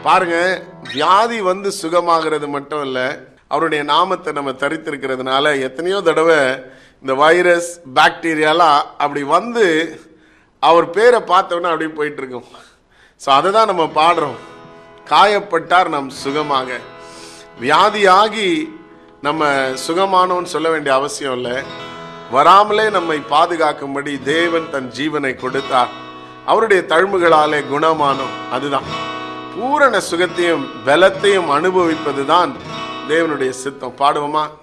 பாருங்க வியாதி வந்து சுகமாகிறது மட்டும் இல்ல அவருடைய நாமத்தை நம்ம தரித்திருக்கிறதுனால எத்தனையோ தடவை இந்த வைரஸ் பாக்டீரியாலாம் அப்படி வந்து அவர் பேரை பார்த்தோன்னா அப்படியே போயிட்டு இருக்கும் ஸோ அதை தான் நம்ம பாடுறோம் காயப்பட்டார் நம் சுகமாக வியாதியாகி நம்ம சுகமானோன்னு சொல்ல வேண்டிய அவசியம் இல்லை வராமலே நம்மை பாதுகாக்கும்படி தேவன் தன் ஜீவனை கொடுத்தார் அவருடைய தழும்புகளாலே குணமானோம் அதுதான் பூரண சுகத்தையும் பலத்தையும் அனுபவிப்பதுதான் தேவனுடைய சித்தம் பாடுவோமா